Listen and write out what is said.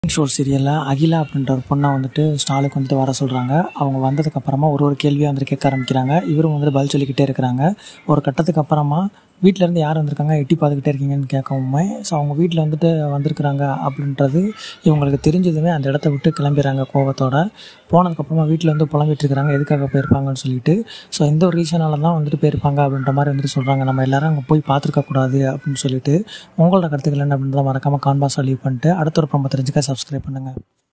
show சீரியலில் அகிலா அப்படின்ற ஒரு பொண்ணை வந்துட்டு ஸ்டாலுக்கு வந்துட்டு வர சொல்கிறாங்க அவங்க வந்ததுக்கப்புறமா ஒரு ஒரு கேள்வியாக வந்துட்டு கேட்க ஆரம்பிக்கிறாங்க இவரும் வந்துட்டு பதில் சொல்லிக்கிட்டே இருக்கிறாங்க ஒரு கட்டத்துக்கு அப்புறமா வீட்டிலேருந்து யார் வந்திருக்காங்க எட்டி பார்த்துக்கிட்டே இருக்கீங்கன்னு கேட்கவுமே ஸோ அவங்க வீட்டில் வந்துட்டு வந்திருக்கிறாங்க அப்படின்றது இவங்களுக்கு தெரிஞ்சதுமே அந்த இடத்த விட்டு கிளம்பிடுறாங்க கோவத்தோட போனதுக்கப்புறமா வீட்டில் வந்து புலம்பிட்டு இருக்கிறாங்க எதுக்காக போயிருப்பாங்கன்னு சொல்லிட்டு ஸோ இந்த ஒரு ரீசனால தான் வந்துட்டு போயிருப்பாங்க அப்படின்ற மாதிரி வந்துட்டு சொல்கிறாங்க நம்ம எல்லாரும் அங்கே போய் பார்த்துருக்க கூடாது அப்படின்னு சொல்லிட்டு உங்களோட கருத்துக்கள் என்ன அப்படின்றத மறக்காமல் கான்பாஸ் லீவ் பண்ணிட்டு அடுத்த ஒரு ப்ரோமோ தெரிஞ்சுக்க சப்ஸ்கிரைப் பண்ணுங்கள்